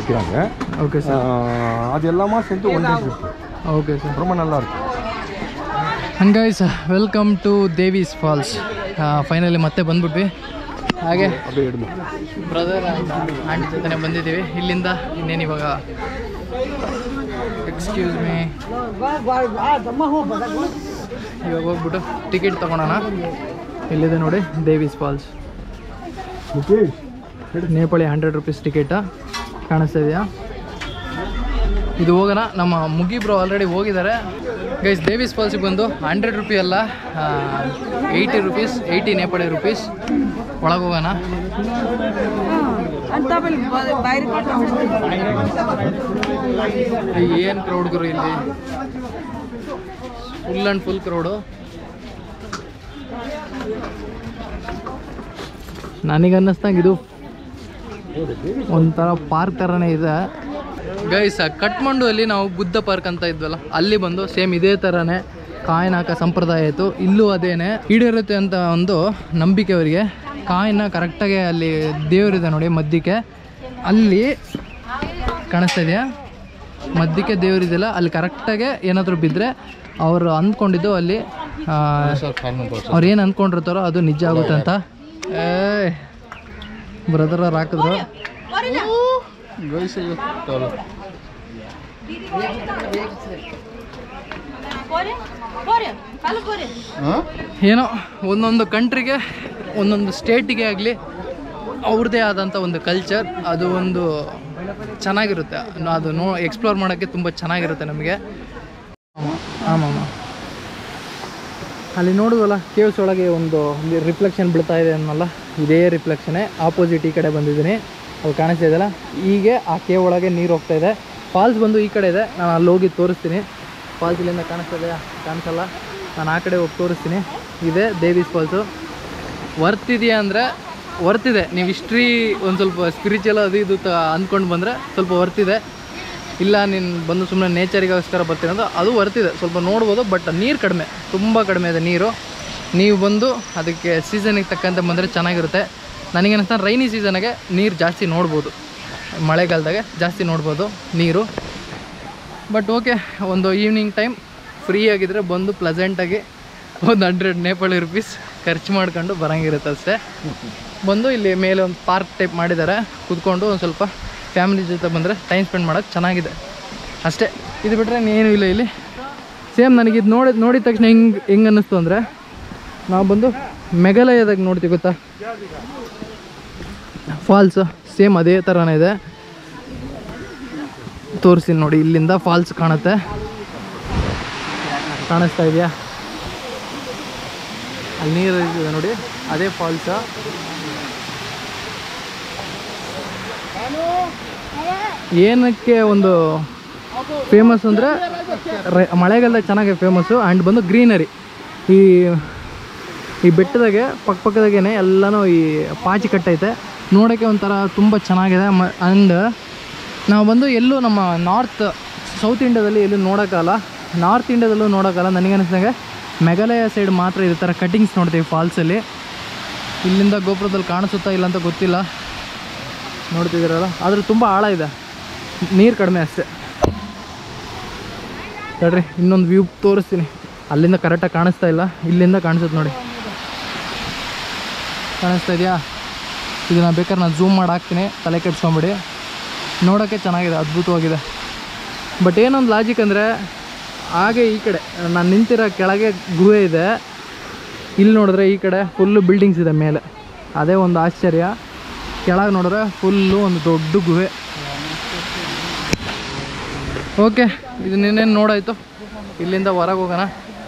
விற்கிறாங்க okay sir அது எல்லாமே சேர்ந்து one day trip okay sir ரொம்ப நல்லா இருக்கும் ಹಂಗಾಯ್ಸ್ welcome to Devi's Falls finally ಮತ್ತೆ ಬಂದ್ಬಿಟ್ವಿ ಹಾಗೆ அப்படியே எடுங்க ಬ್ರದರ್ ಆಂಟಿ ಜೊತೆ ಬಂದಿದ್ದೀವಿ ಇಲ್ಲಿಂದ ಇನ್ನೇನು ಇವಾಗ ಎಕ್ಸ್ಕ್ಯೂಸ್ ಮೀ ಇವಾಗ ಹೋಗ್ಬಿಟ್ಟು ಟಿಕೆಟ್ ತೊಗೊಳೋಣ ಇಲ್ಲಿದೆ ನೋಡಿ Devi's Falls Mukesh Nepali hundred rupees ticket ಕಾಣಿಸ್ತಾ ಇದೆಯಾ ಇದು ಹೋಗೋಣ ನಮ್ಮ ಮುಗಿಬ್ರು ಆಲ್ರೆಡಿ ಹೋಗಿದ್ದಾರೆ ಗೈಸ್ ದೇವೀಸ್ ಫಾಲ್ಸಿಗೆ ಬಂದು ಹಂಡ್ರೆಡ್ ರುಪಿ ಅಲ್ಲ eighty rupees eighty Nepali rupees ಒಳಗೆ ಹೋಗೋಣ ಏನು ಕ್ರೌಡ್ ಗುರು ಇಲ್ಲಿ ಫುಲ್ ಆ್ಯಂಡ್ ಫುಲ್ ಕ್ರೌಡು ನನಗೆ ಅನ್ನಿಸ್ದಂಗೆ ಇದು ಒಂಥರ ಪಾರ್ಕ್ ಥರನೇ ಇದೆ ಗೈಸ್ ಕಟ್ಮಂಡು ಅಲ್ಲಿ ನಾವು ಬುದ್ಧ ಪಾರ್ಕ್ ಅಂತ ಇದ್ವಲ್ಲ ಅಲ್ಲಿ ಬಂದು ಸೇಮ್ ಇದೇ ಥರನೇ ಕಾಯಿನ್ ಹಾಕೋ ಸಂಪ್ರದಾಯ ಇತ್ತು ಇಲ್ಲೂ ಅದೇನೆ ಈಡೇರುತ್ತೆ ಅಂತ ಒಂದು ನಂಬಿಕೆ ಅವರಿಗೆ ಕಾಯಿನ ಕರೆಕ್ಟಾಗಿ ಅಲ್ಲಿ ದೇವರಿದೆ ನೋಡಿ ಮಧ್ಯಕ್ಕೆ ಅಲ್ಲಿ ಕಾಣಿಸ್ತಾ ಇದೆಯಾ ಮಧ್ಯಕ್ಕೆ ದೇವರಿದೆಯಲ್ಲ ಅಲ್ಲಿ ಕರೆಕ್ಟಾಗೆ ಏನಾದರೂ ಬಿದ್ದರೆ ಅವರು ಅಂದ್ಕೊಂಡಿದ್ದು ಅಲ್ಲಿ ಅವ್ರು ಏನು ಅಂದ್ಕೊಂಡಿರ್ತಾರೋ ಅದು ನಿಜ ಆಗುತ್ತೆ ಅಂತ ಏ ಬ್ರದರ್ ಅವ್ರು ಹಾಕಿದ್ರು ಏನೋ ಒಂದೊಂದು ಕಂಟ್ರಿಗೆ ಒಂದೊಂದು ಸ್ಟೇಟಿಗೆ ಆಗಲಿ ಅವ್ರದ್ದೇ ಆದಂಥ ಒಂದು ಕಲ್ಚರ್ ಅದು ಒಂದು ಚೆನ್ನಾಗಿರುತ್ತೆ ನ- ಅದು ನೋ ಎಕ್ಸ್ಪ್ಲೋರ್ ಮಾಡೋಕ್ಕೆ ತುಂಬ ಚೆನ್ನಾಗಿರುತ್ತೆ ನಮಗೆ ಆಮಾಮ ಅಲ್ಲಿ ನೋಡುವಲ್ಲ ಕೇವ್ಸ್ ಒಳಗೆ ಒಂದು ರಿಫ್ಲೆಕ್ಷನ್ ಬೀಳ್ತಾ ಇದೆ ಅನ್ನಲ್ಲ ಇದೇ ರಿಫ್ಲೆಕ್ಷನೇ ಆಪೋಸಿಟ್ ಈ ಕಡೆ ಬಂದಿದ್ದೀನಿ ಅದು ಕಾಣಿಸ್ತಾ ಇದೆಯಲ್ಲ ಹೀಗೆ ಆ ಕೇವ್ ಒಳಗೆ ನೀರು ಹೋಗ್ತಾ ಇದೆ ಫಾಲ್ಸ್ ಬಂದು ಈ ಕಡೆ ಇದೆ ನಾನು ಅಲ್ಲಿ ಹೋಗಿ ತೋರಿಸ್ತೀನಿ ಫಾಲ್ಸ್ ಇಲ್ಲಿಂದ ಕಾಣಿಸ್ತಾ ಇದೆಯಾ ಕಾಣಿಸಲ್ಲ ನಾನು ಆ ಕಡೆ ಹೋಗಿ ತೋರಿಸ್ತೀನಿ ಇದೆ ದೇವೀಸ್ ಫಾಲ್ಸು ವರ್ತ್ ಇದೆಯಾ ಅಂದರೆ ವರ್ತ್ ಇದೆ ನೀವು ಹಿಸ್ಟ್ರಿ ಒಂದು ಸ್ವಲ್ಪ ಸ್ಪಿರಿಚುವಲ್ ಅದು ಇದು ತ ಅಂದ್ಕೊಂಡು ಬಂದರೆ ಸ್ವಲ್ಪ ವರ್ತ್ ಇದೆ ಇಲ್ಲ ನೀನು ಬಂದು ಸುಮ್ಮನೆ ನೇಚರಿಗೋಸ್ಕರ ಬರ್ತೀನಿ ಅಂದ್ರೆ ಅದು ವರ್ತಿದೆ ಸ್ವಲ್ಪ ನೋಡ್ಬೋದು ಬಟ್ ನೀರು ಕಡಿಮೆ ತುಂಬ ಕಡಿಮೆ ಇದೆ ನೀರು ನೀವು ಬಂದು ಅದಕ್ಕೆ ಸೀಸನಿಗೆ ತಕ್ಕಂತೆ ಬಂದರೆ ಚೆನ್ನಾಗಿರುತ್ತೆ ನನಗೇನಿಸ್ತಾ ರೈನಿ ಸೀಸನ್ಗೆ ನೀರು ಜಾಸ್ತಿ ನೋಡ್ಬೋದು ಮಳೆಗಾಲದಾಗೆ ಜಾಸ್ತಿ ನೋಡ್ಬೋದು ನೀರು ಬಟ್ ಓಕೆ ಒಂದು ಈವ್ನಿಂಗ್ ಟೈಮ್ ಫ್ರೀ ಆಗಿದ್ರೆ ಬಂದು ಪ್ಲೆಸೆಂಟಾಗಿ ಒಂದು ಹಂಡ್ರೆಡ್ ನೇಪಾಳಿ ರುಪೀಸ್ ಖರ್ಚು ಮಾಡ್ಕೊಂಡು ಬರೋಂಗಿರುತ್ತೆ ಅಷ್ಟೇ ಬಂದು ಇಲ್ಲಿ ಮೇಲೆ ಒಂದು ಪಾರ್ಕ್ ಟೈಪ್ ಮಾಡಿದ್ದಾರೆ ಕೂತ್ಕೊಂಡು ಒಂದು ಸ್ವಲ್ಪ ಫ್ಯಾಮಿಲಿ ಜೊತೆ ಬಂದರೆ ಟೈಮ್ ಸ್ಪೆಂಡ್ ಮಾಡೋಕ್ಕೆ ಚೆನ್ನಾಗಿದೆ ಅಷ್ಟೇ ಇದು ಬಿಟ್ಟರೆ ಇನ್ನೇನು ಇಲ್ಲ ಇಲ್ಲಿ ಸೇಮ್ ನನಗೆ ಇದು ನೋಡಿ ನೋಡಿದ ತಕ್ಷಣ ಹೆಂಗೆ ಹೆಂಗೆ ಅನ್ನಿಸ್ತು ಅಂದರೆ ನಾವು ಬಂದು ಮೆಘಾಲಯದಾಗ ನೋಡ್ತೀವಿ ಗೊತ್ತಾ ಫಾಲ್ಸ್ ಸೇಮ್ ಅದೇ ಥರನೇ ಇದೆ ತೋರಿಸ್ತೀನಿ ನೋಡಿ ಇಲ್ಲಿಂದ ಫಾಲ್ಸ್ ಕಾಣುತ್ತೆ ಕಾಣಿಸ್ತಾ ಇದೆಯಾ ಅಲ್ಲಿ ನೀರು ಇದೆ ನೋಡಿ ಅದೇ ಫಾಲ್ಸ ಏನಕ್ಕೆ ಒಂದು ಫೇಮಸ್ ಅಂದರೆ ಮಳೆಗಾಲದಾಗ ಚೆನ್ನಾಗಿ ಫೇಮಸ್ಸು ಆ್ಯಂಡ್ ಬಂದು ಗ್ರೀನರಿ ಈ ಈ ಬೆಟ್ಟದಾಗೆ ಪಕ್ಕ ಪಕ್ಕದಾಗೇನೆ ಎಲ್ಲನೂ ಈ ಪಾಚಿ ಕಟ್ಟೈತೆ ನೋಡೋಕ್ಕೆ ಒಂಥರ ತುಂಬ ಚೆನ್ನಾಗಿದೆ ಮ ಆ್ಯಂಡ್ ನಾವು ಬಂದು ಎಲ್ಲೂ ನಮ್ಮ ನಾರ್ತ್ ಸೌತ್ ಇಂಡಿಯಾದಲ್ಲಿ ಎಲ್ಲೂ ನೋಡೋಕ್ಕಲ್ಲ ನಾರ್ತ್ ಇಂಡಿಯಾದಲ್ಲೂ ನೋಡೋಕ್ಕಲ್ಲ ನನಗನ್ನಿಸ್ದಂಗೆ ಮೆಘಾಲಯ ಸೈಡ್ ಮಾತ್ರ ಈ ಥರ ಕಟಿಂಗ್ಸ್ ನೋಡ್ತೀವಿ ಫಾಲ್ಸಲ್ಲಿ ಇಲ್ಲಿಂದ ಗೋಪುರದಲ್ಲಿ ಕಾಣಿಸುತ್ತಾ ಇಲ್ಲ ಅಂತ ಗೊತ್ತಿಲ್ಲ ನೋಡ್ತಿದ್ದೀರಲ್ಲ ಆದರೆ ತುಂಬ ಆಳ ಇದೆ ನೀರು ಕಡಿಮೆ ಅಷ್ಟೇ ತಡ್ರಿ ಇನ್ನೊಂದು ವ್ಯೂ ತೋರಿಸ್ತೀನಿ ಅಲ್ಲಿಂದ ಕರೆಕ್ಟಾಗಿ ಕಾಣಿಸ್ತಾ ಇಲ್ಲ ಇಲ್ಲಿಂದ ಕಾಣಿಸುತ್ತೆ ನೋಡಿ ಕಾಣಿಸ್ತಾ ಇದೆಯಾ ಇದನ್ನ ಬೇಕಾದ್ರೆ ನಾನು ಝೂಮ್ ಮಾಡಿ ಹಾಕ್ತೀನಿ ತಲೆ ಕೆಡ್ಸ್ಕೊಂಬಿಡಿ ನೋಡೋಕ್ಕೆ ಚೆನ್ನಾಗಿದೆ ಅದ್ಭುತವಾಗಿದೆ ಬಟ್ ಏನೊಂದು ಲಾಜಿಕ್ ಅಂದರೆ ಹಾಗೆ ಈ ಕಡೆ ನಾನು ನಿಂತಿರೋ ಕೆಳಗೆ ಗುಹೆ ಇದೆ ಇಲ್ಲಿ ನೋಡಿದ್ರೆ ಈ ಕಡೆ ಫುಲ್ಲು ಬಿಲ್ಡಿಂಗ್ಸ್ ಇದೆ ಮೇಲೆ ಅದೇ ಒಂದು ಆಶ್ಚರ್ಯ ಕೆಳಗೆ ನೋಡಿದ್ರೆ ಫುಲ್ಲು ಒಂದು ದೊಡ್ಡ ಗುಹೆ ಓಕೆ ಇದನ್ನೇನೇನು ನೋಡಾಯ್ತು ಇಲ್ಲಿಂದ ಹೊರಗೆ ಹೋಗೋಣ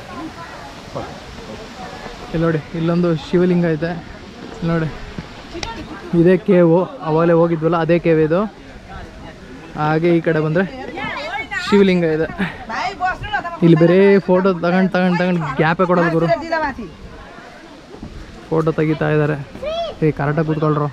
ಇಲ್ಲಿ ನೋಡಿ ಇಲ್ಲೊಂದು ಶಿವಲಿಂಗ ಐತೆ ಇಲ್ಲಿ ನೋಡಿ ಇದೇ ಕೇವು ಅವಾಗಲೇ ಹೋಗಿದ್ವಲ್ಲ ಅದೇ ಕೇವ್ ಇದು ಹಾಗೆ ಈ ಕಡೆ ಬಂದರೆ ಶಿವಲಿಂಗ ಇದೆ ಇಲ್ಲಿ ಬರೀ ಫೋಟೋ ತಗೊಂಡು ತಗೊಂಡು ತಗೊಂಡು ಗ್ಯಾಪೇ ಕೊಡೋದು ಗುರು ಫೋಟೋ ತೆಗಿತಾ ಇದ್ದಾರೆ ಏ ಕರೆಕ್ಟಾಗಿ ಕೂತ್ಕೊಳ್ರು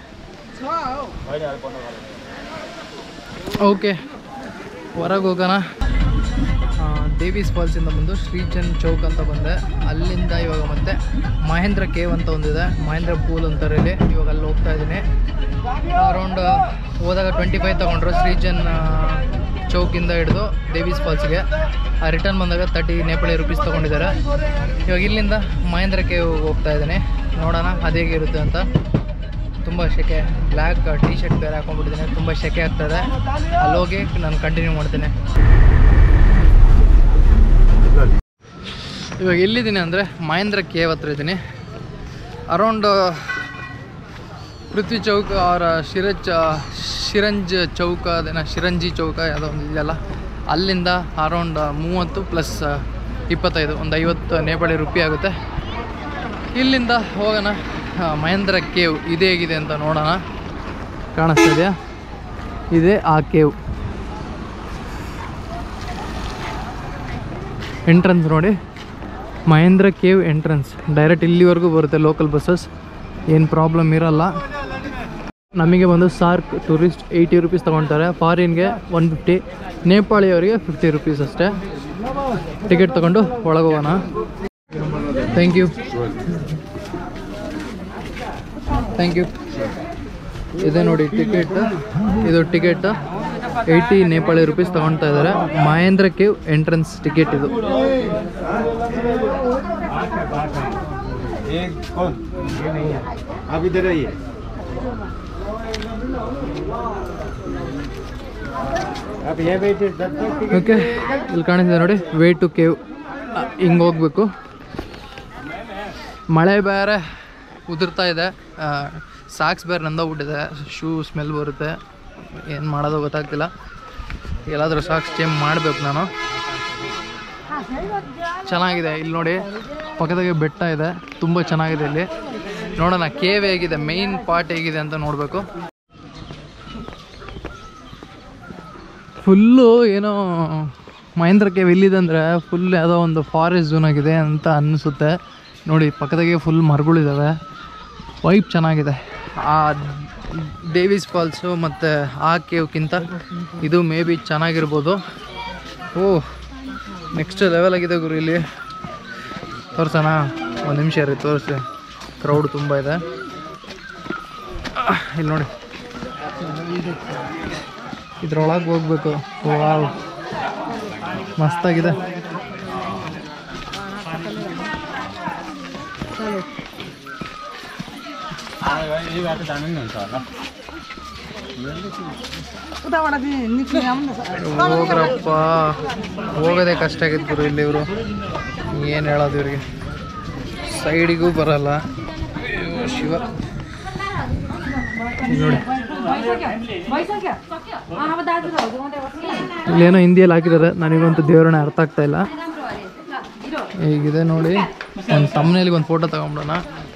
ಓಕೆ ಹೊರಗೆ ಹೋಗೋಣ ಆ, ದೇವೀಸ್ ಫಾಲ್ಸಿಂದ ಬಂದು ಶ್ರೀಚಂದ್ ಚೌಕ್ ಅಂತ ಬಂದೆ ಅಲ್ಲಿಂದ ಇವಾಗ ಮತ್ತೆ ಮಹೇಂದ್ರ ಕೇವ್ ಅಂತ ಒಂದಿದೆ ಮಹೇಂದ್ರ ಪೂಲ್ ಅಂತಾರೆ ಇಲ್ಲಿ ಇವಾಗ ಅಲ್ಲಿ ಹೋಗ್ತಾ ಇದ್ದೀನಿ ಅರೌಂಡ್ ಹೋದಾಗ ಟ್ವೆಂಟಿ ಫೈವ್ ತೊಗೊಂಡ್ರು ಶ್ರೀಚಂದ್ ಚೌಕಿಂದ ಹಿಡಿದು ದೇವೀಸ್ ಫಾಲ್ಸ್ಗೆ ಆ ರಿಟರ್ನ್ ಬಂದಾಗ ತರ್ಟಿ ನೇಪಾಳಿ ರುಪೀಸ್ ತೊಗೊಂಡಿದ್ದಾರೆ ಇವಾಗ ಇಲ್ಲಿಂದ ಮಹೇಂದ್ರ ಕೇವ್ ಹೋಗ್ತಾ ಇದ್ದೀನಿ ನೋಡೋಣ ಅದೇಗಿರುತ್ತೆ ಅಂತ ತುಂಬ ಶೆಕೆ ಬ್ಲ್ಯಾಕ್ ಟೀ ಶರ್ಟ್ ಬೇರೆ ಹಾಕೊಂಡ್ಬಿಟ್ಟಿದ್ದೀನಿ ತುಂಬ ಶೆಕೆ ಆಗ್ತದೆ ಅಲ್ಲಿ ಹೋಗಿ ನಾನು ಕಂಟಿನ್ಯೂ ಮಾಡ್ತೀನಿ ಇವಾಗ ಎಲ್ಲಿದ್ದೀನಿ ಅಂದರೆ ಮಹೇಂದ್ರ ಕೇವ್ ಹತ್ರ ಇದ್ದೀನಿ ಅರೌಂಡ್ ಪೃಥ್ವಿ ಚೌಕ್ ಅವರ ಶಿರಜ್ ಶಿರಂಜ್ ಚೌಕ ಅದೇನ ಶಿರಂಜಿ ಚೌಕ ಯಾವುದೋ ಒಂದು ಇದೆಯಲ್ಲ ಅಲ್ಲಿಂದ ಅರೌಂಡ್ ಮೂವತ್ತು ಪ್ಲಸ್ ಇಪ್ಪತ್ತೈದು ಒಂದು ಐವತ್ತು ನೇಪಾಳಿ ರುಪಿ ಆಗುತ್ತೆ ಇಲ್ಲಿಂದ ಹೋಗೋಣ ಆ, ಮಹೇಂದ್ರ ಕೇವ್ ಇದೇ ಹೇಗಿದೆ ಅಂತ ನೋಡೋಣ ಕಾಣಿಸ್ತಾ ಇದೆಯಾ ಇದೇ ಆ ಕೇವ್ ಎಂಟ್ರೆನ್ಸ್ ನೋಡಿ ಮಹೇಂದ್ರ ಕೇವ್ ಎಂಟ್ರೆನ್ಸ್ ಡೈರೆಕ್ಟ್ ಇಲ್ಲಿವರೆಗೂ ಬರುತ್ತೆ ಲೋಕಲ್ ಬಸ್ಸಸ್ ಏನು ಪ್ರಾಬ್ಲಮ್ ಇರಲ್ಲ ನಮಗೆ ಬಂದು ಸಾರ್ಕ್ ಟೂರಿಸ್ಟ್ ಏಯ್ಟಿ ರುಪೀಸ್ ತೊಗೊಳ್ತಾರೆ ಫಾರಿನ್ಗೆ ಒನ್ ಫಿಫ್ಟಿ ನೇಪಾಳಿಯವರಿಗೆ ಫಿಫ್ಟಿ ರುಪೀಸ್ ಅಷ್ಟೇ ಟಿಕೆಟ್ ತೊಗೊಂಡು ಒಳಗೆ ಹೋಗೋಣ ಥ್ಯಾಂಕ್ ಯು ಥ್ಯಾಂಕ್ ಯು ಇದೆ ನೋಡಿ ಟಿಕೆಟ್ ಇದು ಟಿಕೆಟ್ ಏಯ್ಟಿ ನೇಪಾಳಿ ರುಪೀಸ್ ತೊಗೊಳ್ತಾ ಇದ್ದಾರೆ ಮಹೇಂದ್ರ ಕೇವ್ ಎಂಟ್ರೆನ್ಸ್ ಟಿಕೆಟ್ ಇದು एक कौन ये नहीं है आप इधर आइए आप यहाँ बैठे तब तक टिकट ಓಕೆ ಇಲ್ಲಿ ಕಾಣಿಸ್ತಿದೆ ನೋಡಿ ವೇ ಟು ಕೇವ್ ಹಿಂಗೆ ಹೋಗ್ಬೇಕು ಮಳೆ ಬೇರೆ ಉದುರ್ತಾ ಇದೆ ಸಾಕ್ಸ್ ಬೇರೆ ನಂದೋಗ್ಬಿಟ್ಟಿದೆ ಶೂ ಸ್ಮೆಲ್ ಬರುತ್ತೆ ಏನು ಮಾಡೋದು ಗೊತ್ತಾಗ್ತಿಲ್ಲ ಎಲ್ಲಾದರೂ ಸಾಕ್ಸ್ ಚೇಂಜ್ ಮಾಡಬೇಕು ನಾನು ಚೆನ್ನಾಗಿದೆ ಇಲ್ಲಿ ನೋಡಿ ಪಕ್ಕದಾಗೆ ಬೆಟ್ಟ ಇದೆ ತುಂಬ ಚೆನ್ನಾಗಿದೆ ಇಲ್ಲಿ ನೋಡೋಣ ಕೇವ್ ಹೇಗಿದೆ ಮೇಯ್ನ್ ಪಾರ್ಟ್ ಹೇಗಿದೆ ಅಂತ ನೋಡಬೇಕು ಫುಲ್ಲು ಏನೋ ಮಹೇಂದ್ರ ಕೇವ್ ಎಲ್ಲಿದೆ ಅಂದರೆ ಫುಲ್ ಯಾವುದೋ ಒಂದು ಫಾರೆಸ್ಟ್ ಝೋನ್ ಆಗಿದೆ ಅಂತ ಅನಿಸುತ್ತೆ ನೋಡಿ ಪಕ್ಕದಾಗೆ ಫುಲ್ ಮರಗಳಿದ್ದಾವೆ ವೈಪ್ ಚೆನ್ನಾಗಿದೆ ಆ ಡೇವಿಸ್ ಫಾಲ್ಸು ಮತ್ತು ಆ ಕೇವ್ಗಿಂತ ಇದು ಮೇ ಬಿ ಚೆನ್ನಾಗಿರ್ಬೋದು ಓ ನೆಕ್ಸ್ಟ್ ಲೆವೆಲ್ ಆಗಿದೆ ಗುರು ಇಲ್ಲಿ ತೋರ್ಸೋಣ ಒಂದು ನಿಮಿಷ ರೀ ತೋರಿಸಿ ಕ್ರೌಡ್ ತುಂಬ ಇದೆ ಆಹ್, ಇಲ್ಲಿ ನೋಡಿ ಇದ್ರೊಳಗೆ ಹೋಗ್ಬೇಕು ವಾವ್ ಮಸ್ತಾಗಿದೆ ये बात जाने नहीं होता ना ಹೋಗ್ರಪ್ಪ ಹೋಗೋದೇ ಕಷ್ಟ ಆಗಿತ್ತು ಗುರು ಇಲ್ಲಿ ಇವರು ಏನು ಹೇಳೋದು ಇವ್ರಿಗೆ ಸೈಡಿಗೂ ಬರಲ್ಲ ಅಯ್ಯೋ ಶಿವ ಇಲ್ಲಿ ನೋಡಿ ಇಲ್ಲೇನೋ ಹಿಂದಿಯಲ್ಲಿ ಹಾಕಿದ್ದಾರೆ ನನಗಂತೂ ದೇವರನ್ನ ಅರ್ಥ ಆಗ್ತಾ ಇಲ್ಲ ಹೇಗಿದೆ ನೋಡಿ ಒಂದು ತಮ್ಮನೇಲಿ ಒಂದು ಫೋಟೋ ತಗೊಂಬಿಡೋಣ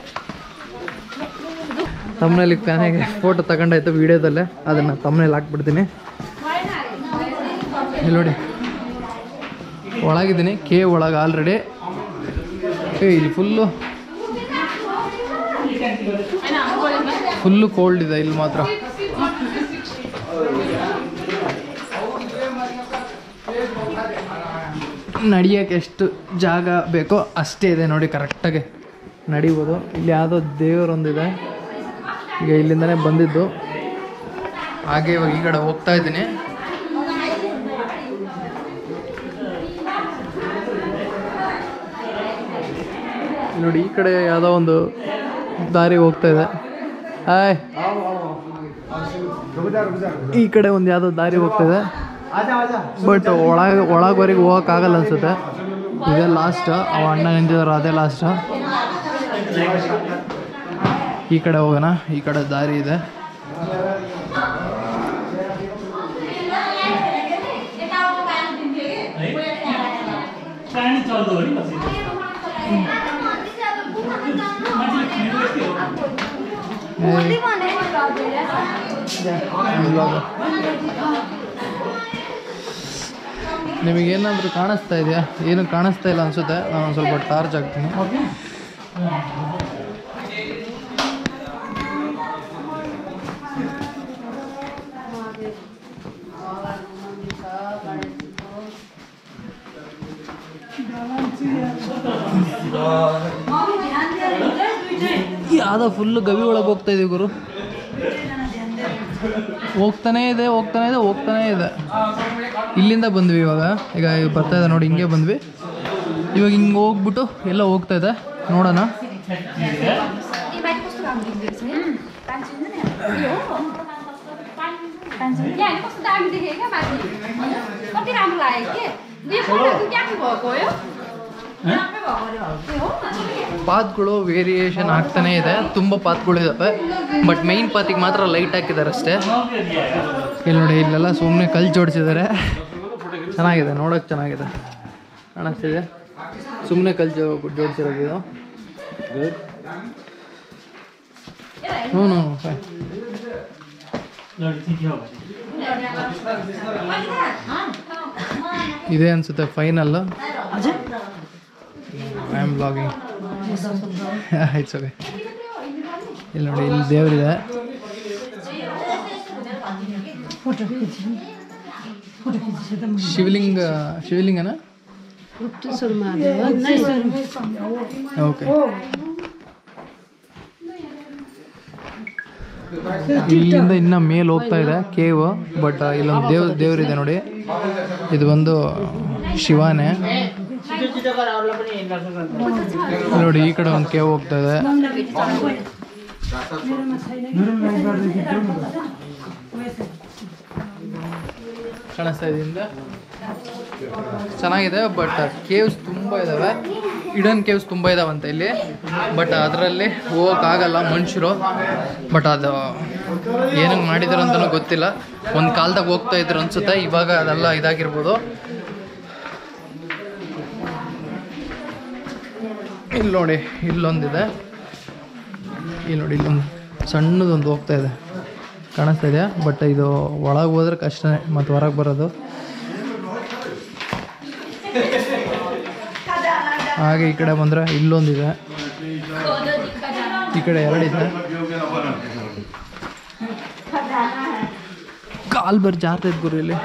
ತಮ್ಮನೇಲಿ ಚೆನ್ನಾಗಿ ಫೋಟೋ ತಗೊಂಡಾಯ್ತು ವಿಡಿಯೋದಲ್ಲೇ ಅದನ್ನು ತಮ್ಮನೇಲಿ ಹಾಕ್ಬಿಡ್ತೀನಿ ಇಲ್ಲಿ ನೋಡಿ ಒಳಗಿದ್ದೀನಿ ಕೆ ಒಳಗೆ ಆಲ್ರೆಡಿ ಏ ಇಲ್ಲಿ ಫುಲ್ಲು ಫುಲ್ಲು ಕೋಲ್ಡ್ ಇದೆ ಇಲ್ಲಿ ಮಾತ್ರ ನಡಿಯೋಕ್ಕೆ ಎಷ್ಟು ಜಾಗ ಬೇಕೋ ಅಷ್ಟೇ ಇದೆ ನೋಡಿ ಕರೆಕ್ಟಾಗಿ ನಡಿಬೋದು ಇಲ್ಲಿ ಯಾವುದೋ ದೇವರೊಂದಿದೆ ಈಗ ಇಲ್ಲಿಂದನೇ ಬಂದಿದ್ದು ಹಾಗೆ ಇವಾಗ ಈ ಕಡೆ ಹೋಗ್ತಾ ಇದ್ದೀನಿ ಇಲ್ಲಿ ನೋಡಿ ಈ ಕಡೆ ಯಾವುದೋ ಒಂದು ದಾರಿ ಹೋಗ್ತಾ ಇದೆ ಹಾಯ್ ಈ ಕಡೆ ಒಂದು ಯಾವುದೋ ದಾರಿ ಹೋಗ್ತಾ ಇದೆ ಬಟ್ ಒಳಗೆ ಒಳಗವರೆಗೆ ಹೋಗೋಕ್ಕಾಗಲ್ಲ ಅನ್ಸುತ್ತೆ ಇದೇ ಲಾಸ್ಟ್ ಅವ ಅಣ್ಣ ನಿಂತಿದಾರ ಅದೇ ಲಾಸ್ಟ್ ಈ ಕಡೆ ಹೋಗೋಣ ಈ ಕಡೆ ದಾರಿ ಇದೆ ಇವಾಗ ನಿಮಗೇನಾದರೂ ಕಾಣಿಸ್ತಾ ಇದೆಯಾ ಏನು ಕಾಣಿಸ್ತಾ ಇಲ್ಲ ಅನ್ಸುತ್ತೆ ನಾನು ಒಂದು ಸ್ವಲ್ಪ ಟಾರ್ಚ್ ಹಾಕ್ತೀನಿ ಯಾವುದೋ ಫುಲ್ಲು ಗವಿ ಒಳಗೆ ಹೋಗ್ತಾ ಇದೀವಿ ಗುರು ಹೋಗ್ತಾನೇ ಇದೆ ಹೋಗ್ತಾನೆ ಇದೆ ಹೋಗ್ತಾನೇ ಇದೆ ಇಲ್ಲಿಂದ ಬಂದ್ವಿ ಇವಾಗ ಈಗ ಇವ್ ಬರ್ತಾ ಇದೆ ನೋಡಿ ಹಿಂಗೆ ಬಂದ್ವಿ ಇವಾಗ ಹಿಂಗೆ ಹೋಗ್ಬಿಟ್ಟು ಎಲ್ಲ ಹೋಗ್ತಾ ಇದೆ ನೋಡೋಣ ಈ ಬ್ಯಾಗ್ ಕस्तो राम्रो देखेको छ है पाँच सौ नि यो हो पाँच सौ यहाँ कस्तो दामी देखेँ क्या माथि कति राम्रो लाग्यो कि दुई पल्टको क्या भएको हो यो राम्रै भएको अरे हो ಪಾತ್ಗಳು ವೇರಿಯೇಷನ್ ಆಗ್ತಾನೇ ಇದೆ ತುಂಬ ಪಾತ್ಗಳು ಇದ್ದಾವೆ ಬಟ್ ಮೈನ್ ಪಾತಿಗೆ ಮಾತ್ರ ಲೈಟ್ ಹಾಕಿದ್ದಾರೆ ಅಷ್ಟೇ ಇಲ್ಲಿ ನೋಡಿ ಇಲ್ಲೆಲ್ಲ ಸುಮ್ಮನೆ ಕಲ್ಲು ಜೋಡಿಸಿದ್ದಾರೆ ಚೆನ್ನಾಗಿದೆ ನೋಡೋಕೆ ಚೆನ್ನಾಗಿದೆ ಕಾಣಿಸ್ತಿದೆ ಸುಮ್ಮನೆ ಕಲ್ಲು ಜೋ ಜೋಡಿಸಿರೋದು ಇದು ಹ್ಞೂ ಹ್ಞೂ ಫೈನ್ ಇದೇ ಅನ್ಸುತ್ತೆ final I am blogging it's okay ಇಲ್ಲಿ ನೋಡಿ ಇಲ್ಲಿ ದೇವರಿದೆ ಶಿವಲಿಂಗ ಶಿವಲಿಂಗನ ಓಕೆ ಇಲ್ಲಿಂದ ಇನ್ನ ಮೇಲೆ ಹೋಗ್ತಾ ಇದೆ ಕೇವ್ ಬಟ್ ಇಲ್ಲೊಂದು ದೇವ್ ದೇವರಿದೆ ನೋಡಿ ಇದು ಬಂದು ಶಿವಾನೇ ನೋಡಿ ಈ ಕಡೆ ಒಂದು ಕೇವ್ ಹೋಗ್ತಾ ಇದೆ ಕಾಣಿಸ್ತಾ ಇದೆಯಿಂದ ಚೆನ್ನಾಗಿದೆ ಬಟ್ ಕೇವ್ಸ್ ತುಂಬ ಇದ್ದಾವೆ ಇಡನ್ ಕೇವ್ಸ್ ತುಂಬ ಇದಾವಂತೆ ಇಲ್ಲಿ ಬಟ್ ಅದರಲ್ಲಿ ಹೋಗೋಕ್ಕಾಗಲ್ಲ ಮನುಷ್ಯರು ಬಟ್ ಅದು ಏನಂಗೆ ಮಾಡಿದಾರೆ ಅಂತಲೂ ಗೊತ್ತಿಲ್ಲ ಒಂದು ಕಾಲದಾಗ ಹೋಗ್ತಾ ಇದ್ರು ಅನ್ಸುತ್ತೆ ಇವಾಗ ಅದೆಲ್ಲ ಇದಾಗಿರ್ಬೋದು ಇಲ್ಲಿ ನೋಡಿ ಇಲ್ಲೊಂದಿದೆ ಇಲ್ಲಿ ನೋಡಿ ಇಲ್ಲೊಂದು ಸಣ್ಣದೊಂದು ಹೋಗ್ತಾ ಇದೆ ಕಾಣಿಸ್ತಾ ಇದೆಯಾ ಬಟ್ ಇದು ಒಳಗೆ ಹೋದ್ರೆ ಕಷ್ಟನೇ ಮತ್ತು ಹೊರಗೆ ಬರೋದು ಹಾಗೆ ಈ ಕಡೆ ಬಂದರೆ ಇಲ್ಲೊಂದಿದೆ ಈ ಕಡೆ ಎರಡಿದೆ ಕಾಲ್ ಬರ್ ಜಾರ್ತೈತೆ ಗುರು ಇಲ್ಲಿ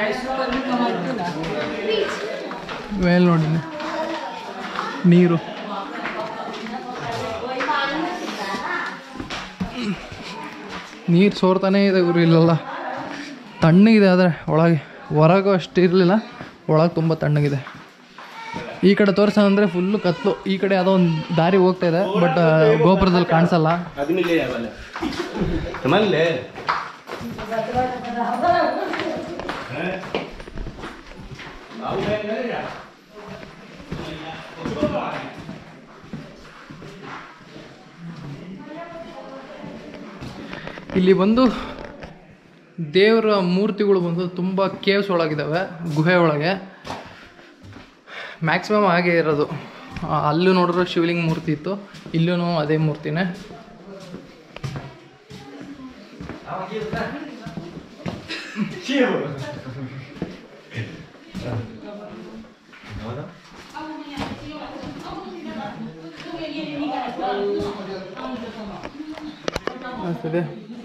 ಮೇಲೆ ನೋಡಿ ನೀರು ನೀರು ಸೋರ್ತಾನೇ ಇದೆ ಗುರು ಇಲ್ಲೆಲ್ಲ ತಣ್ಣಗಿದೆ ಆದರೆ ಒಳಗೆ ಹೊರಗೂ ಅಷ್ಟು ಇರಲಿಲ್ಲ ಒಳಗೆ ತುಂಬ ತಣ್ಣಗಿದೆ ಈ ಕಡೆ ತೋರ್ಸೋಣ ಅಂದರೆ ಫುಲ್ಲು ಕತ್ಲು ಈ ಕಡೆ ಯಾವುದೋ ಒಂದು ದಾರಿ ಹೋಗ್ತಾ ಇದೆ ಬಟ್ ಗೋಪುರದಲ್ಲಿ ಕಾಣಿಸಲ್ಲ ಅದ್ಮಿಲೆ ಮಲ್ಲೆ ಇಲ್ಲಿ ಬಂದು ದೇವರ ಮೂರ್ತಿಗಳು ಬಂದು ತುಂಬ ಕೇವ್ಸ್ ಒಳಗಿದ್ದಾವೆ ಗುಹೆ ಒಳಗೆ ಮ್ಯಾಕ್ಸಿಮಮ್ ಹಾಗೆ ಇರೋದು ಆ, ಅಲ್ಲೂ ನೋಡಿದ್ರೆ ಶಿವಲಿಂಗ ಮೂರ್ತಿ ಇತ್ತು ಇಲ್ಲೂ ಅದೇ ಮೂರ್ತಿನೇ ಅನಿಸ್ತಿದೆ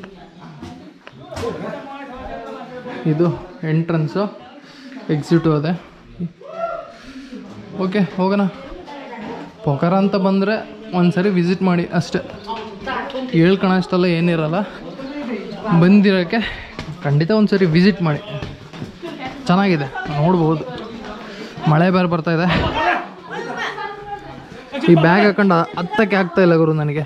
ಇದು ಎಂಟ್ರನ್ಸು ಎಕ್ಸಿಟು ಅದೇ ಓಕೆ ಹೋಗೋಣ ಪೊಕಾರ ಅಂತ ಬಂದರೆ ಒಂದ್ಸರಿ ವಿಸಿಟ್ ಮಾಡಿ ಅಷ್ಟೇ ಹೇಳ್ಕೊಳಷ್ಟೆಲ್ಲ ಏನಿರಲ್ಲ ಬಂದಿರೋಕ್ಕೆ ಖಂಡಿತ ಒಂದ್ಸರಿ ವಿಸಿಟ್ ಮಾಡಿ ಚೆನ್ನಾಗಿದೆ ನೋಡ್ಬೋದು ಮಳೆ ಬೇರೆ ಬರ್ತಾ ಇದೆ ಈ ಬ್ಯಾಗ್ ಹಾಕೊಂಡು ಹತ್ತಕ್ಕೆ ಆಗ್ತಾ ಇಲ್ಲ ಗುರು ನನಗೆ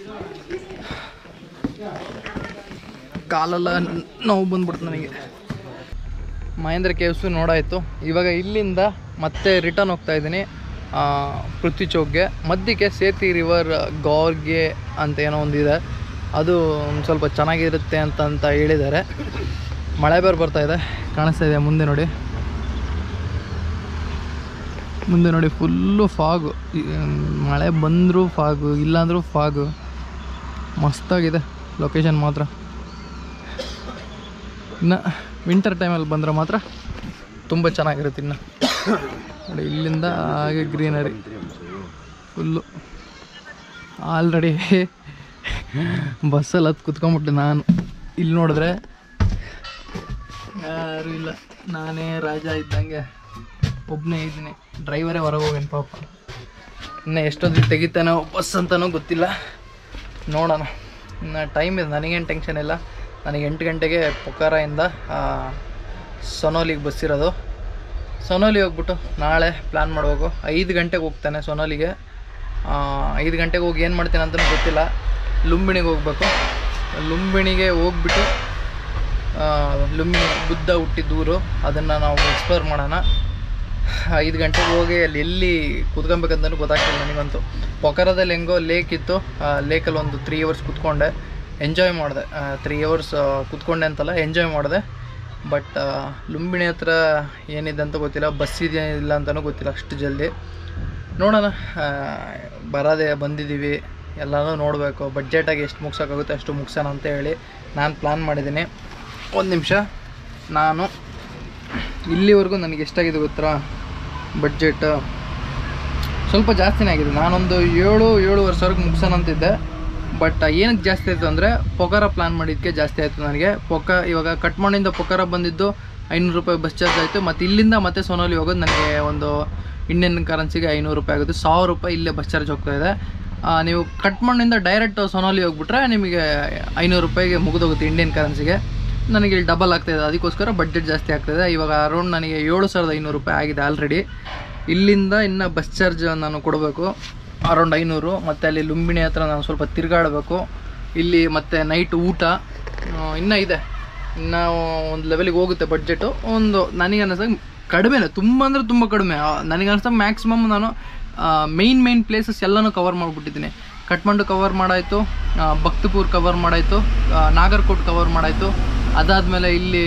ಕಾಲೆಲ್ಲ ನೋವು ಬಂದ್ಬಿಡ್ತು ನನಗೆ ಮಹೇಂದ್ರ ಕೇವ್ಸು ನೋಡಾಯಿತು ಇವಾಗ ಇಲ್ಲಿಂದ ಮತ್ತೆ ರಿಟರ್ನ್ ಹೋಗ್ತಾ ಇದ್ದೀನಿ ಪೃಥ್ವಿ ಚೌಕ್ಗೆ ಮಧ್ಯಕ್ಕೆ ಸೇತಿ ರಿವರ್ ಗೌರ್ಗೆ ಅಂತ ಏನೋ ಒಂದಿದೆ ಅದು ಒಂದು ಸ್ವಲ್ಪ ಚೆನ್ನಾಗಿರುತ್ತೆ ಅಂತ ಅಂತ ಹೇಳಿದ್ದಾರೆ ಮಳೆ ಬೇರೆ ಬರ್ತಾ ಇದೆ ಕಾಣಿಸ್ತಾ ಇದೆ ಮುಂದೆ ನೋಡಿ ಮುಂದೆ ನೋಡಿ ಫುಲ್ಲು ಫಾಗು ಮಳೆ ಬಂದರೂ ಫಾಗು ಇಲ್ಲಾಂದ್ರೂ ಫಾಗು ಮಸ್ತಾಗಿದೆ ಲೊಕೇಶನ್ ಮಾತ್ರ ಇನ್ನು ವಿಂಟರ್ ಟೈಮಲ್ಲಿ ಬಂದರೆ ಮಾತ್ರ ತುಂಬ ಚೆನ್ನಾಗಿರುತ್ತೆ ಇನ್ನು ನೋಡಿ ಇಲ್ಲಿಂದ ಹಾಗೆ ಗ್ರೀನರಿ ಫುಲ್ಲು ಆಲ್ರೆಡಿ ಬಸ್ಸಲ್ಲಿ ಹತ್ತು ಕುತ್ಕೊಂಡ್ಬಿಟ್ಟೆ ನಾನು ಇಲ್ಲಿ ನೋಡಿದ್ರೆ ಯಾರೂ ಇಲ್ಲ ನಾನೇ ರಾಜ ಇದ್ದಂಗೆ ಒಬ್ಬನೇ ಇದ್ದೀನಿ ಡ್ರೈವರೇ ಹೊರಗೆ ಹೋಗೇನು ಪಾಪ ಇನ್ನು ಎಷ್ಟೊತ್ತಿಗೆ ತೆಗಿತಾನೋ ಬಸ್ ಅಂತನೂ ಗೊತ್ತಿಲ್ಲ ನೋಡೋಣ ಇನ್ನು ಟೈಮ್ ಇದೆ ನನಗೇನು ಟೆನ್ಷನ್ ಇಲ್ಲ ನನಗೆ ಎಂಟು ಗಂಟೆಗೆ ಪೊಕಾರಾಯಿಂದ ಆ, ಸೊನೋಲಿಗೆ ಬಸ್ ಇರೋದು ಸೊನೋಲಿ ಹೋಗ್ಬಿಟ್ಟು ನಾಳೆ ಪ್ಲ್ಯಾನ್ ಮಾಡಬೇಕು ಐದು ಗಂಟೆಗೆ ಹೋಗ್ತಾನೆ ಸೊನೋಲಿಗೆ ಆ, ಐದು ಗಂಟೆಗೆ ಹೋಗಿ ಏನು ಮಾಡ್ತೀನಿ ಅಂತಲೂ ಗೊತ್ತಿಲ್ಲ ಲುಂಬಿಣಿಗೆ ಹೋಗ್ಬೇಕು ಲುಂಬಿಣಿಗೆ ಹೋಗ್ಬಿಟ್ಟು ಆ, ಲುಂಬಿನಿ ಬುದ್ಧ ಹುಟ್ಟಿದ್ದೂರು ಅದನ್ನು ನಾವು ಎಕ್ಸ್ಪ್ಲೋರ್ ಮಾಡೋಣ ಐದು ಗಂಟೆಗೆ ಹೋಗಿ ಅಲ್ಲಿ ಎಲ್ಲಿ ಕೂತ್ಕೊಬೇಕಂತಲೂ ಗೊತ್ತಾಗ್ತಿಲ್ಲ ನನಗಂತೂ ಪೊಕರದಲ್ಲಿ ಹೆಂಗೋ ಲೇಕ್ ಇತ್ತು ಆ ಲೇಕಲ್ಲಿ ಒಂದು ತ್ರೀ ಅವರ್ಸ್ ಕೂತ್ಕೊಂಡೆ ಎಂಜಾಯ್ ಮಾಡಿದೆ ತ್ರೀ ಅವರ್ಸ್ ಕೂತ್ಕೊಂಡೆ ಅಂತಲ್ಲ ಎಂಜಾಯ್ ಮಾಡಿದೆ ಬಟ್ ಲುಂಬಿಣಿ ಹತ್ರ ಏನಿದೆ ಅಂತ ಗೊತ್ತಿಲ್ಲ ಬಸ್ ಇದೆಯಾ ಇಲ್ಲ ಅಂತಲೂ ಗೊತ್ತಿಲ್ಲ ಅಷ್ಟು ಜಲ್ದಿ ನೋಡೋಣ ಆ, ಬರೋದೇ ಬಂದಿದ್ದೀವಿ ಎಲ್ಲನೂ ನೋಡಬೇಕು ಬಡ್ಜೆಟಾಗಿ ಎಷ್ಟು ಮುಗ್ಸೋಕ್ಕಾಗುತ್ತೆ ಅಷ್ಟು ಮುಗ್ಸೋಣ ಅಂತ ಹೇಳಿ ನಾನು ಪ್ಲ್ಯಾನ್ ಮಾಡಿದ್ದೀನಿ ಒಂದು ನಿಮಿಷ ನಾನು ಇಲ್ಲಿವರೆಗೂ ನನಗೆ ಎಷ್ಟಾಗಿದೆ ಗೊತ್ತಾ ಬಡ್ಜೆಟ್ ಸ್ವಲ್ಪ ಜಾಸ್ತಿನೇ ಆಗಿದೆ ನಾನೊಂದು ಏಳು ಏಳುವರೆ ಸಾವಿರಕ್ಕೆ ಮುಗ್ಸೋಣ ಅಂತಿದ್ದೆ ಬಟ್ ಏನಕ್ಕೆ ಜಾಸ್ತಿ ಆಯಿತು ಅಂದರೆ ಪೊಕಾರ ಪ್ಲ್ಯಾನ್ ಮಾಡಿದ್ದಕ್ಕೆ ಜಾಸ್ತಿ ಆಯಿತು ನನಗೆ ಪೊಕ ಇವಾಗ ಕಟ್ಮಾಡಿಂದ ಪೊಕಾರ ಬಂದಿದ್ದು ಐನೂರು ರೂಪಾಯಿ ಬಸ್ ಚಾರ್ಜ್ ಆಯಿತು ಮತ್ತು ಇಲ್ಲಿಂದ ಮತ್ತೆ ಸೋನಾಲಿ ಹೋಗೋದು ನನಗೆ ಒಂದು ಇಂಡಿಯನ್ ಕರೆನ್ಸಿಗೆ ಐನೂರು ರೂಪಾಯಿ ಆಗುತ್ತೆ ಸಾವಿರ ರೂಪಾಯಿ ಇಲ್ಲೇ ಬಸ್ ಚಾರ್ಜ್ ಹೋಗ್ತಾ ಇದೆ ಆ, ನೀವು ಕಟ್ಮಾಡಿಂದ ಡೈರೆಕ್ಟ್ ಸೊನಾಲಿ ಹೋಗ್ಬಿಟ್ರೆ ನಿಮಗೆ ಐನೂರು ರೂಪಾಯಿಗೆ ಮುಗಿದೋಗುತ್ತೆ ಇಂಡಿಯನ್ ಕರೆನ್ಸಿಗೆ ನನಗೆ ಇಲ್ಲಿ ಡಬಲ್ ಆಗ್ತಾಯಿದೆ ಅದಕ್ಕೋಸ್ಕರ ಬಡ್ಜೆಟ್ ಜಾಸ್ತಿ ಆಗ್ತಾಯಿದೆ ಇವಾಗ ಅರೌಂಡ್ ನನಗೆ ಏಳು ಸಾವಿರದ ಐನೂರು ರೂಪಾಯಿ ಆಗಿದೆ ಆಲ್ರೆಡಿ ಇಲ್ಲಿಂದ ಇನ್ನು ಬಸ್ ಚಾರ್ಜ್ ನಾನು ಕೊಡಬೇಕು ಅರೌಂಡ್ ಐನೂರು ಮತ್ತು ಅಲ್ಲಿ ಲುಂಬಿಣಿ ಹತ್ರ ನಾನು ಸ್ವಲ್ಪ ತಿರುಗಾಡಬೇಕು ಇಲ್ಲಿ ಮತ್ತು ನೈಟ್ ಊಟ ಇನ್ನೂ ಇದೆ ಇನ್ನು ಒಂದು ಲೆವೆಲಿಗೆ ಹೋಗುತ್ತೆ ಬಡ್ಜೆಟು ಒಂದು ನನಗೆ ಅನ್ನಿಸ್ದಾಗ ಕಡಿಮೆನೇ ತುಂಬ ಅಂದರೆ ತುಂಬ ಕಡಿಮೆ ಆ, ನನಗೆ ಅನಿಸ್ದಾಗ ಮ್ಯಾಕ್ಸಿಮಮ್ ನಾನು ಮೇಯ್ನ್ ಮೇಯ್ನ್ ಪ್ಲೇಸಸ್ ಎಲ್ಲನೂ ಕವರ್ ಮಾಡಿಬಿಟ್ಟಿದ್ದೀನಿ ಕಟ್ಮಂಡು ಕವರ್ ಮಾಡಾಯಿತು ಭಕ್ತಪುರ್ ಕವರ್ ಮಾಡಾಯಿತು ನಾಗರ್ಕೋಟ್ ಕವರ್ ಮಾಡಾಯಿತು ಅದಾದಮೇಲೆ ಇಲ್ಲಿ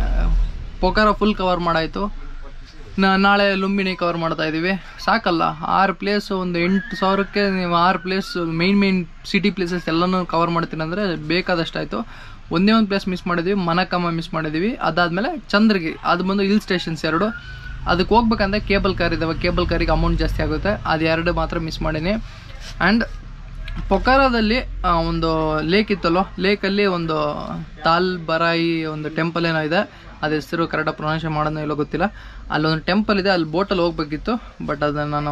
ಪೊಕಾರ ಫುಲ್ ಕವರ್ ಮಾಡಾಯಿತು ನಾ- ನಾಳೆ ಲುಂಬಿನಿ ಕವರ್ ಮಾಡ್ತಾ ಇದ್ದೀವಿ ಸಾಕಲ್ಲ ಆರು ಪ್ಲೇಸ್ ಒಂದು ಎಂಟು ಸಾವಿರಕ್ಕೆ ನೀವು ಆರು place main main city places ಎಲ್ಲನೂ ಕವರ್ ಮಾಡ್ತೀನಿ ಅಂದರೆ ಬೇಕಾದಷ್ಟಾಯಿತು ಒಂದೇ ಒಂದು ಪ್ಲೇಸ್ ಮಿಸ್ ಮಾಡಿದ್ವಿ ಮನಕಮ್ಮ ಮಿಸ್ ಮಾಡಿದ್ವಿ ಅದಾದಮೇಲೆ ಚಂದ್ರಗಿ ಅದು ಬಂದು ಹಿಲ್ ಸ್ಟೇಷನ್ಸ್ ಎರಡು ಅದಕ್ಕೆ ಹೋಗ್ಬೇಕಂದ್ರೆ ಕೇಬಲ್ ಕಾರ್ ಇದ್ದಾವೆ ಕೇಬಲ್ ಕಾರಿಗೆ ಅಮೌಂಟ್ ಜಾಸ್ತಿ ಆಗುತ್ತೆ ಅದು ಎರಡು ಮಾತ್ರ ಮಿಸ್ ಮಾಡೀನಿ ಆ್ಯಂಡ್ ಪೊಕಾರದಲ್ಲಿ ಆ, ಒಂದು ಲೇಕ್ ಇತ್ತಲ್ಲೋ ಲೇಕಲ್ಲಿ ಒಂದು ತಾಲ್ ಬರಾಯಿ ಒಂದು ಟೆಂಪಲ್ ಏನೋ ಇದೆ ಅದ್ರ ಹೆಸರು ಕರೆಕ್ಟಾಗಿ ಪ್ರೊನೌನ್ಸಿಯೇಟ್ ಮಾಡೋದು ಇಲ್ಲೋ ಗೊತ್ತಿಲ್ಲ ಅಲ್ಲೊಂದು ಟೆಂಪಲ್ ಇದೆ ಅಲ್ಲಿ ಬೋಟಲ್ಲಿ ಹೋಗ್ಬೇಕಿತ್ತು ಬಟ್ ಅದನ್ನು ನಾನು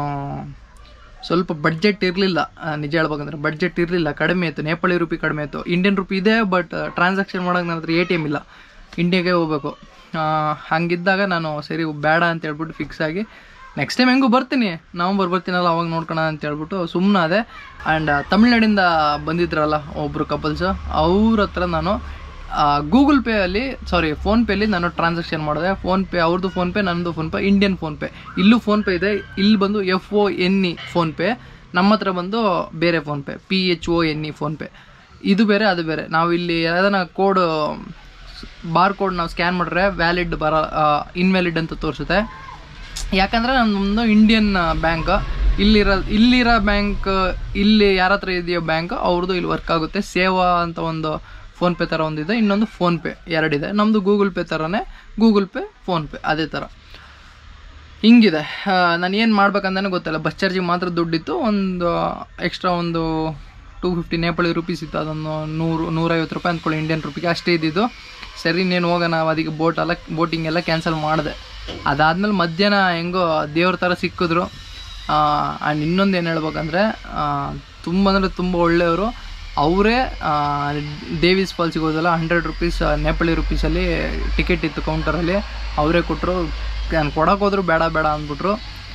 ಸ್ವಲ್ಪ ಬಡ್ಜೆಟ್ ಇರಲಿಲ್ಲ ನಿಜ ಹೇಳ್ಬೇಕಂದ್ರೆ ಬಡ್ಜೆಟ್ ಇರಲಿಲ್ಲ ಕಡಿಮೆ ಇತ್ತು ನೇಪಾಳಿ ರೂಪಿ ಕಡಿಮೆ ಇತ್ತು ಇಂಡಿಯನ್ ರೂಪಿ ಇದೆ ಬಟ್ ಟ್ರಾನ್ಸಾಕ್ಷನ್ ಮಾಡೋಕೆ ನನ್ನ ಹತ್ರ ಎ ಟಿ ಎಮ್ ಇಲ್ಲ ಇಂಡಿಯಾಗೆ ಹೋಗ್ಬೇಕು ಆ, ಹಂಗಿದ್ದಾಗ ನಾನು ಸರಿ ಬೇಡ ಅಂತ ಹೇಳ್ಬಿಟ್ಟು ಫಿಕ್ಸ್ ಆಗಿ ನೆಕ್ಸ್ಟ್ ಟೈಮ್ ಹೆಂಗೂ ಬರ್ತೀನಿ ನವಂಬರ್ ಬರ್ತೀನಲ್ಲ ಅವಾಗ ನೋಡ್ಕೊಳ ಅಂತ ಹೇಳ್ಬಿಟ್ಟು ಸುಮ್ಮನೆ ಅದೇ ಆ್ಯಂಡ್ ತಮಿಳ್ನಾಡಿಂದ ಬಂದಿದ್ರಲ್ಲ ಒಬ್ಬರು ಕಪಲ್ಸು ಅವ್ರ ಹತ್ರ ನಾನು ಗೂಗಲ್ ಪೇ ಅಲ್ಲಿ ಸಾರಿ ಫೋನ್ಪೇಲಿ ನಾನು ಟ್ರಾನ್ಸಾಕ್ಷನ್ ಮಾಡಿದೆ ಫೋನ್ಪೇ ಅವ್ರದ್ದು ಫೋನ್ಪೇ ನನ್ನದು ಫೋನ್ಪೇ ಇಂಡಿಯನ್ ಫೋನ್ಪೇ ಇಲ್ಲೂ ಫೋನ್ಪೇ ಇದೆ ಇಲ್ಲಿ ಬಂದು F O N E PhonePe ನಮ್ಮ ಹತ್ರ ಬಂದು ಬೇರೆ PhonePe P H O N E PhonePe ಇದು ಬೇರೆ ಅದು ಬೇರೆ ನಾವು ಇಲ್ಲಿ ಯಾವ್ದಾನ ಕೋಡ್ ಬಾರ್ ಕೋಡ್ ನಾವು ಸ್ಕ್ಯಾನ್ ಮಾಡಿದ್ರೆ ವ್ಯಾಲಿಡ್ ಬರ ಇನ್ವ್ಯಾಲಿಡ್ ಅಂತ ತೋರಿಸುತ್ತೆ ಯಾಕಂದರೆ ನಮ್ಮದು ಇಂಡಿಯನ್ ಬ್ಯಾಂಕ್ ಇಲ್ಲಿರೋ ಇಲ್ಲಿರೋ ಬ್ಯಾಂಕ್ ಇಲ್ಲಿ ಯಾರ ಹತ್ರ ಇದೆಯೋ ಬ್ಯಾಂಕ್ ಅವ್ರದ್ದು ಇಲ್ಲಿ ವರ್ಕ್ ಆಗುತ್ತೆ ಸೇವಾ ಅಂತ ಒಂದು ಫೋನ್ಪೇ ಥರ ಒಂದಿದೆ ಇನ್ನೊಂದು ಫೋನ್ಪೇ ಎರಡಿದೆ ನಮ್ಮದು ಗೂಗಲ್ ಪೇ ಥರನೇ ಗೂಗಲ್ ಪೇ ಫೋನ್ಪೇ ಅದೇ ಥರ ಹಿಂಗಿದೆ ನಾನು ಏನು ಮಾಡ್ಬೇಕಂತಾನೆ ಗೊತ್ತಿಲ್ಲ ಬಸ್ ಚಾರ್ಜಿಗೆ ಮಾತ್ರ ದುಡ್ಡಿತ್ತು ಒಂದು ಎಕ್ಸ್ಟ್ರಾ ಒಂದು ಟೂ ಫಿಫ್ಟಿ ನೇಪಾಳಿ ರುಪೀಸ್ ಇತ್ತು ಅದೊಂದು ನೂರು ನೂರೈವತ್ತು ರೂಪಾಯಿ ಅಂದ್ಕೊಳ್ಳಿ ಇಂಡಿಯನ್ ರುಪಿಗೆ ಅಷ್ಟೇ ಇದ್ದಿದ್ದು ಸರಿ ಇನ್ನೇನು ಹೋಗೋಣ ಅದಕ್ಕೆ ಬೋಟ್ ಎಲ್ಲ ಬೋಟಿಂಗ್ ಎಲ್ಲ ಕ್ಯಾನ್ಸಲ್ ಮಾಡಿದೆ ಅದಾದಮೇಲೆ ಮಧ್ಯಾಹ್ನ ಹೆಂಗೋ ದೇವ್ರ ಥರ ಸಿಕ್ಕಿದ್ರು ಆ್ಯಂಡ್ ಇನ್ನೊಂದು ಏನು ಹೇಳ್ಬೇಕಂದ್ರೆ ತುಂಬ ಅಂದರೆ ತುಂಬ ಒಳ್ಳೆಯವರು ಅವರೇ ಡೇವಿಸ್ ಫಾಲ್ಸಿಗೆ ಹೋದಲ್ಲ ಹಂಡ್ರೆಡ್ ರುಪೀಸ್ ನೇಪಾಳಿ ರುಪೀಸಲ್ಲಿ ಟಿಕೆಟ್ ಇತ್ತು ಕೌಂಟರಲ್ಲಿ ಅವರೇ ಕೊಟ್ಟರು ನಾನು ಕೊಡೋಕೆ ಹೋದ್ರು ಬೇಡ ಬೇಡ ಅಂದ್ಬಿಟ್ರು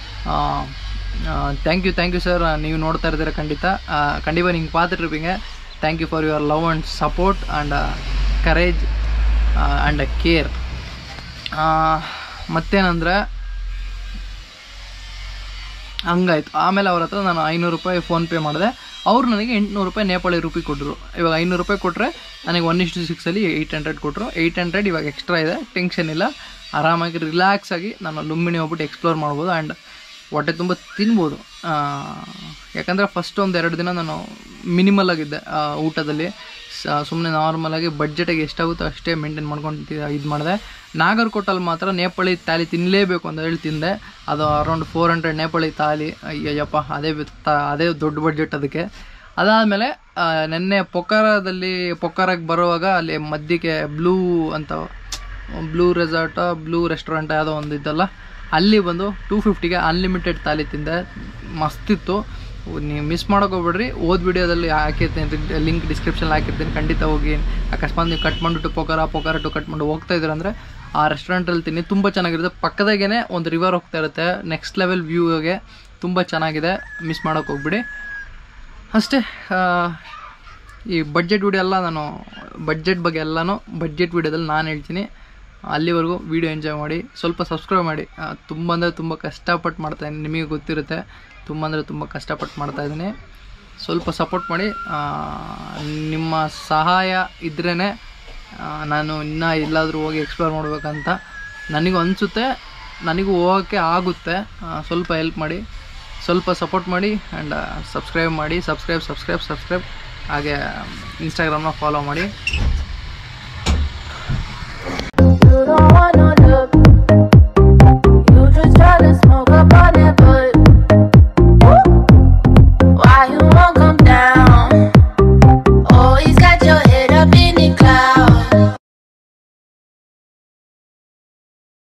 thank you thank you sir ನೀವು ನೋಡ್ತಾ ಇರ್ತೀರ ಖಂಡಿತ ಆ, ಖಂಡಿತ ನಿಂಗೆ பார்த்துட்ருப்பீங்க thank you for your love and support and courage and care ಮತ್ತೇನಂದರೆ ಹಂಗಾಯ್ತು ಆಮೇಲೆ ಅವ್ರ ಹತ್ರ ನಾನು ಐನೂರು ರೂಪಾಯಿ ಫೋನ್ಪೇ ಮಾಡಿದೆ ಅವ್ರು ನನಗೆ ಎಂಟುನೂರು ರೂಪಾಯಿ ನೇಪಾಳಿ ರೂಪಿ ಕೊಟ್ಟರು ಇವಾಗ ಐನೂರು ರೂಪಾಯಿ ಕೊಟ್ಟರೆ ನನಗೆ ಒನ್ ಇಷ್ಟು ಸಿಕ್ಸಲ್ಲಿ ಏಯ್ಟ್ ಹಂಡ್ರೆಡ್ ಕೊಟ್ಟರು ಏಯ್ಟ್ ಹಂಡ್ರೆಡ್ ಇವಾಗ ಎಕ್ಸ್ಟ್ರಾ ಇದೆ ಟೆನ್ಷನ್ ಇಲ್ಲ ಆರಾಮಾಗಿ ರಿಲ್ಯಾಕ್ಸ್ ಆಗಿ ನಾನು ಲುಂಬಿನಿ ಹೋಗ್ಬಿಟ್ಟು ಎಕ್ಸ್ಪ್ಲೋರ್ ಮಾಡ್ಬೋದು ಆ್ಯಂಡ್ ಹೊಟ್ಟೆ ತುಂಬ ತಿನ್ಬೋದು ಆ, ಯಾಕಂದರೆ ಫಸ್ಟ್ ಒಂದು ಎರಡು ದಿನ ನಾನು ಮಿನಿಮಲ್ ಆಗಿದ್ದೆ ಆ, ಊಟದಲ್ಲಿ ಸುಮ್ಮನೆ ನಾರ್ಮಲಾಗಿ ಬಡ್ಜೆಟಿಗೆ ಎಷ್ಟಾಗುತ್ತೋ ಅಷ್ಟೇ ಮೇಂಟೈನ್ ಮಾಡ್ಕೊಂಡು ಇದು ಮಾಡಿದೆ ನಾಗರ್ಕೋಟಲ್ಲಿ ಮಾತ್ರ ನೇಪಾಳಿ ತಾಲಿ ತಿನ್ನಲೇಬೇಕು ಅಂತ ಹೇಳಿ ತಿಂದೆ ಅದು around four hundred Nepali thali ಅಯ್ಯಯ್ಯಪ್ಪ ಅದೇ ಬಿ- ತ- ಅದೇ ದೊಡ್ಡ ಬಡ್ಜೆಟ್ ಅದಕ್ಕೆ ಅದಾದಮೇಲೆ ನಿನ್ನೆ ಪೊಕಾರದಲ್ಲಿ ಪೊಕಾರಕ್ಕೆ ಬರುವಾಗ ಅಲ್ಲಿ ಮಧ್ಯಕ್ಕೆ ಬ್ಲೂ ಅಂತ ಬ್ಲೂ ರೆಸಾರ್ಟ ಬ್ಲೂ ರೆಸ್ಟೋರೆಂಟ್ ಯಾವುದೋ ಒಂದು ಇದ್ದಲ್ಲ ಅಲ್ಲಿ ಬಂದು ಟೂ ಫಿಫ್ಟಿಗೆ ಅನ್ಲಿಮಿಟೆಡ್ ತಾಲಿ ತಿಂದೆ ಮಸ್ತಿತ್ತು ನೀವು ಮಿಸ್ ಮಾಡೋಕೆ ಹೋಗ್ಬೇಡ್ರಿ ಓದ್ ವಿಡಿಯೋದಲ್ಲಿ ಹಾಕಿರ್ತೀನಿ ಲಿಂಕ್ ಡಿಸ್ಕ್ರಿಪ್ಷನ್ ಹಾಕಿರ್ತೀನಿ ಖಂಡಿತ ಹೋಗಿ ಅಕಸ್ಮಾತ್ ನೀವು ಕಟ್ ಮಾಡಿಬಿಟ್ಟು ಪೊಕಾರ ಪೊಕಾರ ಟು ಕಟ್ ಮಾಡಿ ಹೋಗ್ತಾ ಇದ್ದೀರ ಅಂದರೆ ಆ ರೆಸ್ಟೋರೆಂಟಲ್ಲಿ ತಿನ್ನಿ ತುಂಬ ಚೆನ್ನಾಗಿರುತ್ತೆ ಪಕ್ಕದಾಗೇ ಒಂದು ರಿವರ್ ಹೋಗ್ತಾ ಇರುತ್ತೆ ನೆಕ್ಸ್ಟ್ ಲೆವೆಲ್ ವ್ಯೂಗೆ ತುಂಬ ಚೆನ್ನಾಗಿದೆ ಮಿಸ್ ಮಾಡೋಕೆ ಹೋಗ್ಬಿಡಿ ಅಷ್ಟೇ ಆ, ಈ ಬಡ್ಜೆಟ್ ವಿಡಿಯೋ ಎಲ್ಲ ನಾನು ಬಡ್ಜೆಟ್ ಬಗ್ಗೆ ಎಲ್ಲನೂ ಬಡ್ಜೆಟ್ ವಿಡಿಯೋದಲ್ಲಿ ನಾನು ಹೇಳ್ತೀನಿ ಅಲ್ಲಿವರೆಗೂ ವಿಡಿಯೋ ಎಂಜಾಯ್ ಮಾಡಿ ಸ್ವಲ್ಪ ಸಬ್ಸ್ಕ್ರೈಬ್ ಮಾಡಿ ಆ, ತುಂಬ ಅಂದರೆ ತುಂಬ ಕಷ್ಟಪಟ್ಟು ಮಾಡ್ತಾಯಿದ್ದೀನಿ ನಿಮಗೆ ಗೊತ್ತಿರುತ್ತೆ ತುಂಬ ಅಂದರೆ ತುಂಬ ಕಷ್ಟಪಟ್ಟು ಮಾಡ್ತಾಯಿದ್ದೀನಿ ಸ್ವಲ್ಪ ಸಪೋರ್ಟ್ ಮಾಡಿ ಆ, ನಿಮ್ಮ ಸಹಾಯ ಇದ್ರೇ ನಾನು ಇನ್ನೂ ಎಲ್ಲಾದರೂ ಹೋಗಿ ಎಕ್ಸ್ಪ್ಲೋರ್ ಮಾಡಬೇಕಂತ ನನಗೂ ಅನಿಸುತ್ತೆ ನನಗೂ ಹೋಗೋಕ್ಕೆ ಆಗುತ್ತೆ ಆ, ಸ್ವಲ್ಪ ಹೆಲ್ಪ್ ಮಾಡಿ ಸ್ವಲ್ಪ ಸಪೋರ್ಟ್ ಮಾಡಿ ಆ್ಯಂಡ್ ಸಬ್ಸ್ಕ್ರೈಬ್ ಮಾಡಿ ಸಬ್ಸ್ಕ್ರೈಬ್ ಸಬ್ಸ್ಕ್ರೈಬ್ ಸಬ್ಸ್ಕ್ರೈಬ್ ಹಾಗೆ ಇನ್ಸ್ಟಾಗ್ರಾಮ್ನ ಫಾಲೋ ಮಾಡಿ